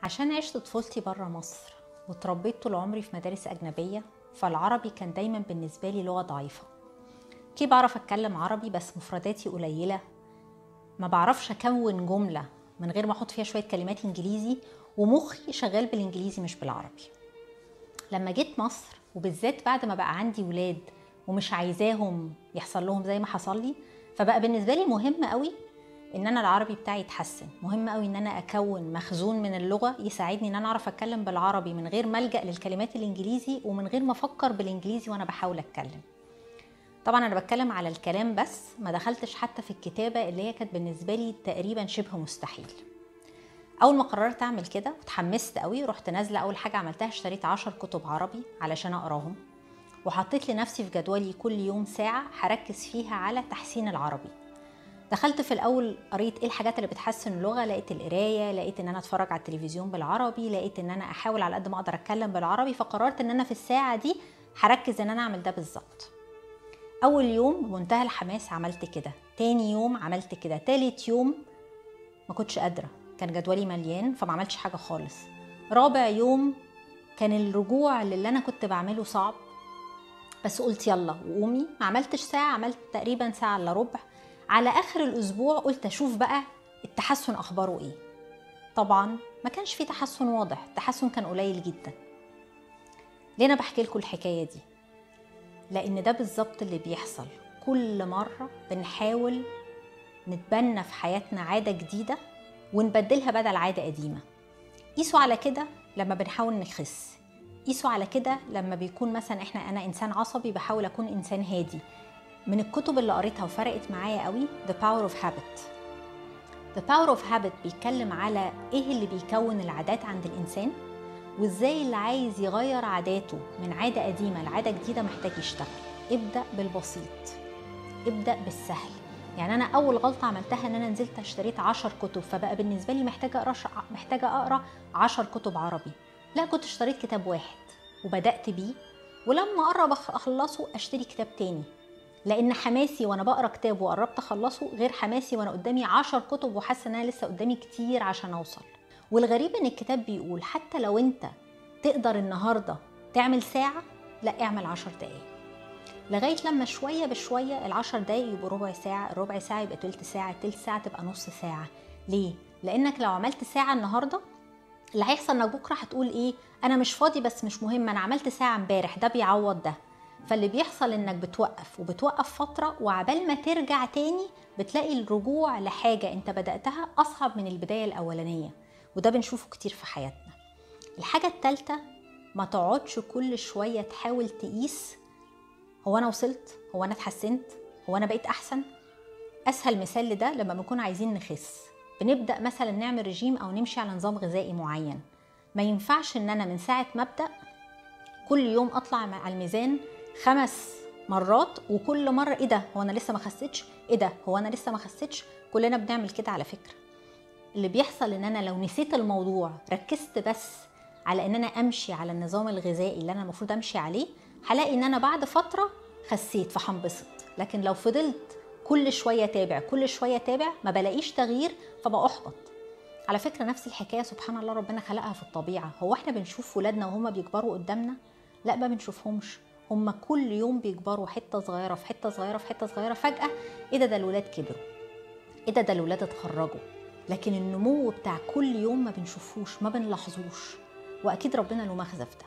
عشان عشت طفولتي برا مصر وتربيت طول عمري في مدارس أجنبية فالعربي كان دايما بالنسبة لي لغة ضعيفة كي بعرف أتكلم عربي بس مفرداتي قليلة ما بعرفش أكون جملة من غير ما أحط فيها شوية كلمات إنجليزي ومخي شغال بالإنجليزي مش بالعربي لما جيت مصر وبالذات بعد ما بقى عندي ولاد ومش عايزاهم يحصل لهم زي ما حصل لي فبقى بالنسبة لي مهم قوي ان انا العربي بتاعي يتحسن مهم قوي ان انا اكون مخزون من اللغه يساعدني ان انا اعرف اتكلم بالعربي من غير ما الجا للكلمات الانجليزي ومن غير ما افكر بالانجليزي وانا بحاول اتكلم طبعا انا بتكلم على الكلام بس ما دخلتش حتى في الكتابه اللي هي كانت بالنسبه لي تقريبا شبه مستحيل اول ما قررت اعمل كده وتحمست قوي رحت نازله اول حاجه عملتها اشتريت عشر كتب عربي علشان اقراهم وحطيت لنفسي في جدولي كل يوم ساعه هركز فيها على تحسين العربي دخلت في الاول قريت ايه الحاجات اللي بتحسن اللغه لقيت القرايه لقيت ان انا اتفرج على التلفزيون بالعربي لقيت ان انا احاول على قد ما اقدر اتكلم بالعربي فقررت ان انا في الساعه دي هركز ان انا اعمل ده بالظبط اول يوم بمنتهى الحماس عملت كده تاني يوم عملت كده تالت يوم ما كنتش قادره كان جدولي مليان فما عملتش حاجه خالص رابع يوم كان الرجوع للي انا كنت بعمله صعب بس قلت يلا وقومي ما عملتش ساعه عملت تقريبا ساعه الا ربع على اخر الاسبوع قلت اشوف بقى التحسن اخباره ايه طبعا ما كانش في تحسن واضح التحسن كان قليل جدا ليه انا بحكي لكم الحكايه دي لان ده بالظبط اللي بيحصل كل مره بنحاول نتبنى في حياتنا عاده جديده ونبدلها بدل عاده قديمه قيسوا على كده لما بنحاول نخس قيسوا على كده لما بيكون مثلا احنا انا انسان عصبي بحاول اكون انسان هادي من الكتب اللي قريتها وفرقت معايا قوي The Power of Habit The Power of Habit بيتكلم على ايه اللي بيكون العادات عند الانسان وازاي اللي عايز يغير عاداته من عاده قديمه لعاده جديده محتاج يشتغل ابدا بالبسيط ابدا بالسهل يعني انا اول غلطه عملتها ان انا نزلت اشتريت عشر كتب فبقى بالنسبه لي محتاجه اقرا محتاجه اقرا عشر كتب عربي لا كنت اشتريت كتاب واحد وبدات بيه ولما قرب اخلصه اشتري كتاب تاني لان حماسي وانا بقرا كتاب وقربت اخلصه غير حماسي وانا قدامي عشر كتب وحاسه ان انا لسه قدامي كتير عشان اوصل والغريب ان الكتاب بيقول حتى لو انت تقدر النهارده تعمل ساعه لا اعمل عشر دقايق لغايه لما شويه بشويه العشر دقايق يبقوا ربع ساعه الربع ساعه يبقى تلت ساعه تلت ساعه تبقى نص ساعه ليه لانك لو عملت ساعه النهارده اللي هيحصل انك بكره هتقول ايه انا مش فاضي بس مش مهم انا عملت ساعه امبارح ده بيعوض ده فاللي بيحصل انك بتوقف وبتوقف فتره وعبال ما ترجع تاني بتلاقي الرجوع لحاجه انت بداتها اصعب من البدايه الاولانيه وده بنشوفه كتير في حياتنا الحاجه الثالثه ما تقعدش كل شويه تحاول تقيس هو انا وصلت هو انا اتحسنت هو انا بقيت احسن اسهل مثال لده لما بنكون عايزين نخس بنبدا مثلا نعمل رجيم او نمشي على نظام غذائي معين ما ينفعش ان انا من ساعه ما ابدا كل يوم اطلع على الميزان خمس مرات وكل مره ايه ده هو انا لسه ما خسيتش ايه ده هو انا لسه ما خسيتش كلنا بنعمل كده على فكره اللي بيحصل ان انا لو نسيت الموضوع ركزت بس على ان انا امشي على النظام الغذائي اللي انا المفروض امشي عليه هلاقي ان انا بعد فتره خسيت فهنبسط لكن لو فضلت كل شويه تابع كل شويه تابع ما بلاقيش تغيير فبأحبط على فكره نفس الحكايه سبحان الله ربنا خلقها في الطبيعه هو احنا بنشوف ولادنا وهما بيكبروا قدامنا لا ما بنشوفهمش هم كل يوم بيكبروا حته صغيره في حته صغيره في حته صغيره فجاه ايه ده ده الولاد كبروا ايه ده ده الولاد اتخرجوا لكن النمو بتاع كل يوم ما بنشوفوش ما بنلاحظوش واكيد ربنا له مغزى في ده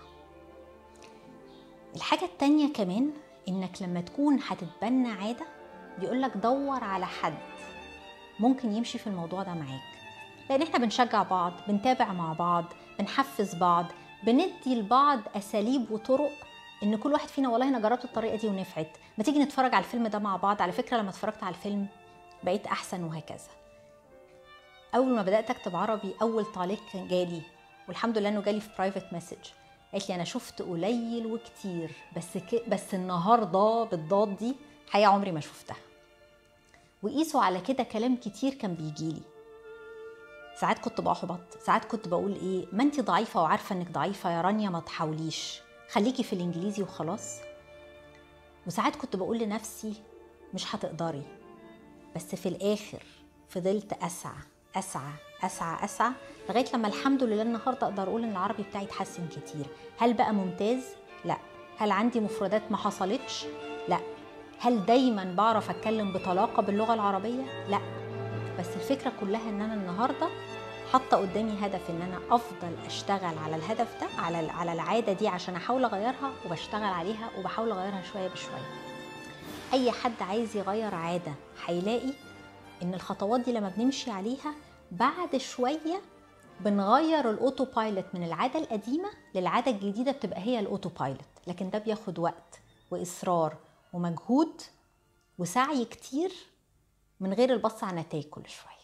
الحاجه التانية كمان انك لما تكون هتتبنى عاده بيقولك دور على حد ممكن يمشي في الموضوع ده معاك لان احنا بنشجع بعض بنتابع مع بعض بنحفز بعض بندي لبعض اساليب وطرق ان كل واحد فينا والله انا جربت الطريقه دي ونفعت ما تيجي نتفرج على الفيلم ده مع بعض على فكره لما اتفرجت على الفيلم بقيت احسن وهكذا اول ما بدات اكتب عربي اول تعليق كان جالي والحمد لله انه جالي في برايفت مسج قالت لي انا شفت قليل وكتير بس ك... بس النهارده بالضاد دي حقيقه عمري ما شفتها وقيسوا على كده كلام كتير كان بيجيلي ساعات كنت بحبط ساعات كنت بقول ايه ما انت ضعيفه وعارفه انك ضعيفه يا رانيا ما تحاوليش خليكي في الانجليزي وخلاص وساعات كنت بقول لنفسي مش هتقدري بس في الاخر فضلت اسعى اسعى اسعى اسعى لغايه لما الحمد لله النهارده اقدر اقول ان العربي بتاعي اتحسن كتير هل بقى ممتاز لا هل عندي مفردات ما حصلتش لا هل دايما بعرف اتكلم بطلاقه باللغه العربيه لا بس الفكره كلها ان انا النهارده حاطه قدامي هدف ان انا افضل اشتغل على الهدف ده على على العاده دي عشان احاول اغيرها وبشتغل عليها وبحاول اغيرها شويه بشويه اي حد عايز يغير عاده هيلاقي ان الخطوات دي لما بنمشي عليها بعد شويه بنغير الاوتو بايلوت من العاده القديمه للعاده الجديده بتبقى هي الاوتو بايلوت لكن ده بياخد وقت واصرار ومجهود وسعي كتير من غير البص على نتائج كل شويه